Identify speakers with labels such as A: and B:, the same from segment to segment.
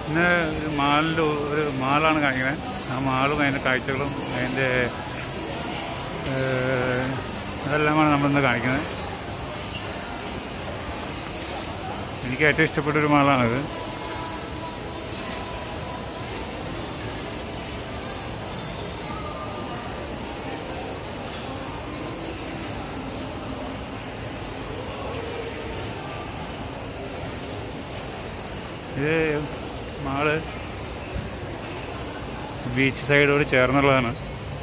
A: ഇന്ന് മാളിൻ്റെ ഒരു മാളാണ് കാണിക്കുന്നത് ആ മാളും അതിൻ്റെ കാഴ്ചകളും അതിൻ്റെ ഏഹ്, അതെല്ലാമാണ് നമ്മളിന്ന് കാണിക്കുന്നത് എനിക്ക് ഏറ്റവും ഇഷ്ടപ്പെട്ട ഒരു മാളാണിത് ഇത് മാള് ബീച്ച് സൈഡോട് ചേർന്നുള്ളതാണ്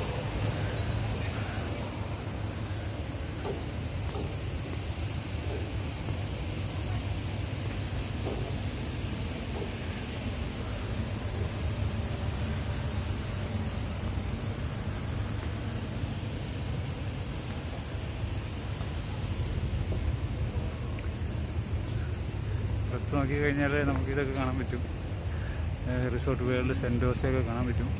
A: പുറത്ത് നോക്കി കഴിഞ്ഞാൽ നമുക്ക് ഇതൊക്കെ കാണാൻ പറ്റും ഏഹ് റിസോർട്ട് വേൾഡ് സെൻറ്റോസൊക്കെ കാണാൻ പറ്റും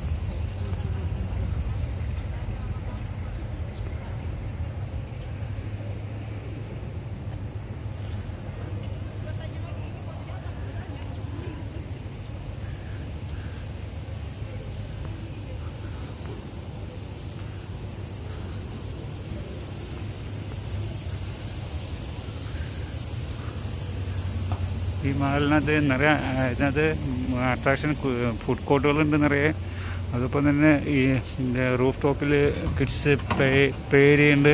A: ഈ മാളിനകത്ത് നിറയെ ആ, ഇതിനകത്ത് അട്രാക്ഷൻ ഫുഡ് കോർട്ടുകളുണ്ട് നിറയെ അതിപ്പം തന്നെ ഈ റൂഫ് ടോപ്പിൽ കിഡ്സ് പ്ലേ പ്ലേ ഏരിയ ഉണ്ട്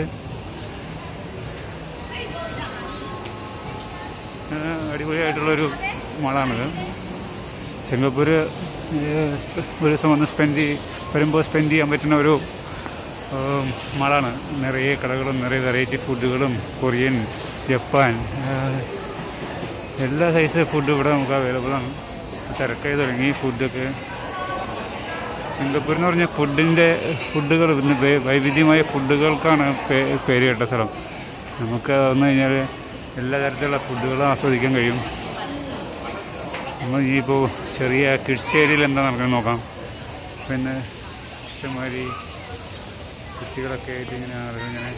A: ആ, അടിപൊളിയായിട്ടുള്ളൊരു മാളാണിത് സിംഗപ്പൂർ ഒരു ദിവസം വന്ന് സ്പെൻഡ് ചെയ് വരുമ്പോൾ സ്പെൻഡ് ചെയ്യാൻ പറ്റുന്ന ഒരു ഉം, മാളാണ് നിറയെ കടകളും നിറയെ വെറൈറ്റി ഫുഡുകളും കൊറിയൻ ജപ്പാൻ ആ, എല്ലാ സൈസ് ഫുഡും ഇവിടെ നമുക്ക് അവൈലബിൾ ആണ് തിരക്കായി തുടങ്ങി ഫുഡൊക്കെ സിംഗപ്പൂർ എന്ന് പറഞ്ഞാൽ ഫുഡിൻ്റെ ഫുഡുകൾ പിന്നെ വൈ- വൈവിധ്യമായ ഫുഡുകൾക്കാണ് പേ- പേര് കേട്ട സ്ഥലം നമുക്ക് വന്നു കഴിഞ്ഞാൽ എല്ലാ തരത്തിലുള്ള ഫുഡുകളും ആസ്വദിക്കാൻ കഴിയും നമ്മൾ ഇനിയിപ്പോൾ ചെറിയ കിഡ്സ് ഏരിയയിൽ എന്താ നടക്കുന്നത് നോക്കാം പിന്നെ ഇഷ്ടംമാതിരി കുട്ടികളൊക്കെ ആയിട്ട് ഇങ്ങനെ ആളുകൾ ഇങ്ങനെ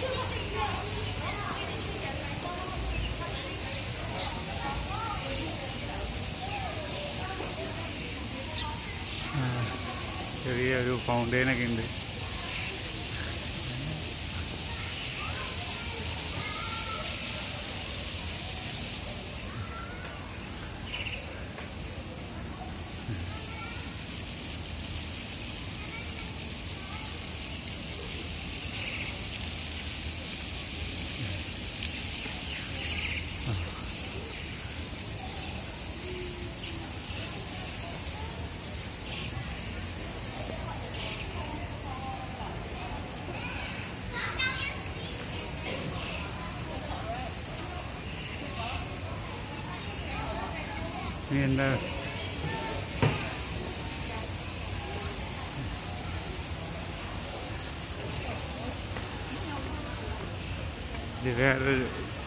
A: ചെറിയ ഒരു ഫൗണ്ടെയിനൊക്കെ ഉണ്ട് ഇനി എന്താ ഇത് വേറൊരു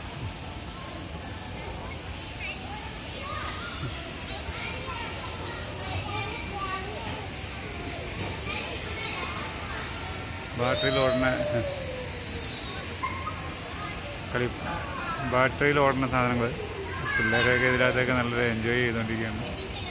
A: ബാറ്ററിയിൽ ഓടുന്ന കളി ബാറ്ററിയിൽ ഓടുന്ന സാധനങ്ങൾ പിള്ളേരൊക്കെ ഇതിനകത്തൊക്കെ നല്ല എൻജോയ് ചെയ്തുകൊണ്ടിരിക്കുകയാണ്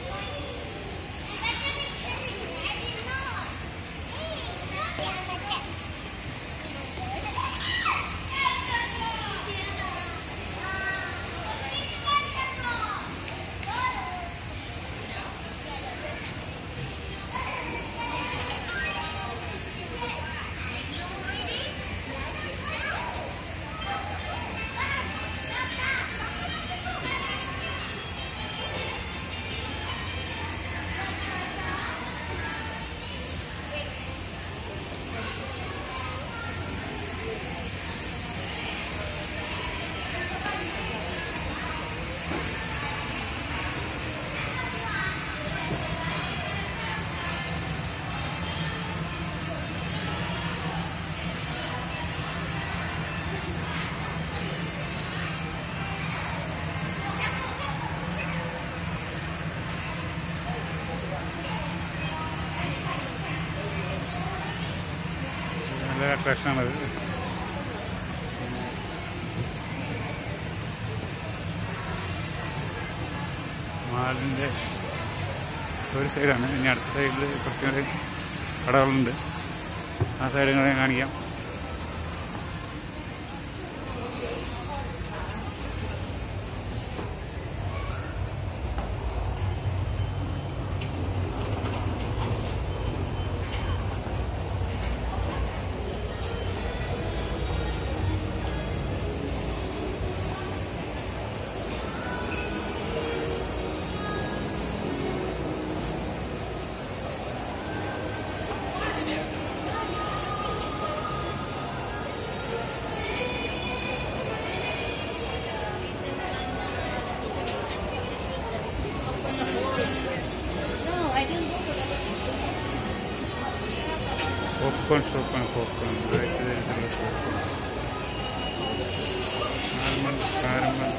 A: നല്ല അട്രാക്ഷനാണത് മാളിൻ്റെ ഒരു സൈഡാണ് ഇനി അടുത്ത സൈഡിൽ കുറച്ചുകൂടി കടകളുണ്ട് ആ സൈഡ് ഞാൻ കാണിക്കാം പോപ്കോൺ ഷോപ്പാണ് പോപ്കോൺ വിവിധ തരത്തിലുള്ള പോപ്കോൺ കാരമൽ കാരമൽ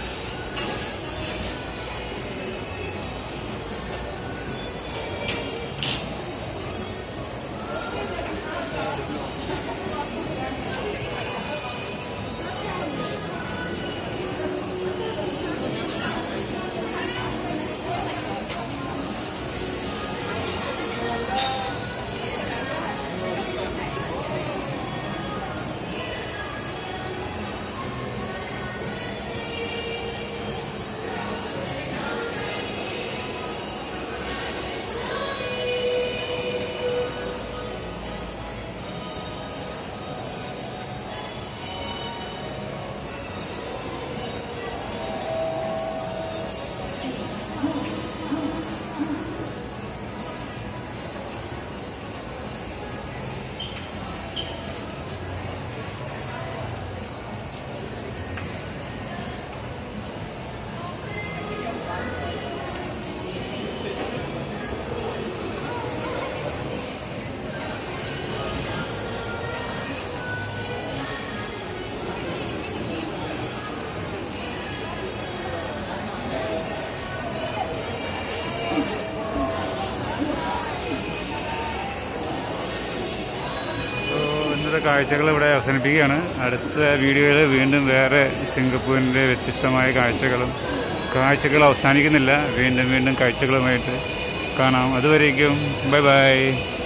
A: അപ്പോൾ ഇന്നത്തെ കാഴ്ചകൾ ഇവിടെ അവസാനിപ്പിക്കുകയാണ് അടുത്ത വീഡിയോയിൽ വീണ്ടും വേറെ സിംഗപ്പൂരിൻ്റെ വ്യത്യസ്തമായ കാഴ്ചകളും കാഴ്ചകൾ അവസാനിക്കുന്നില്ല വീണ്ടും വീണ്ടും കാഴ്ചകളുമായിട്ട് കാണാം അതുവരേക്കും ബൈ ബൈ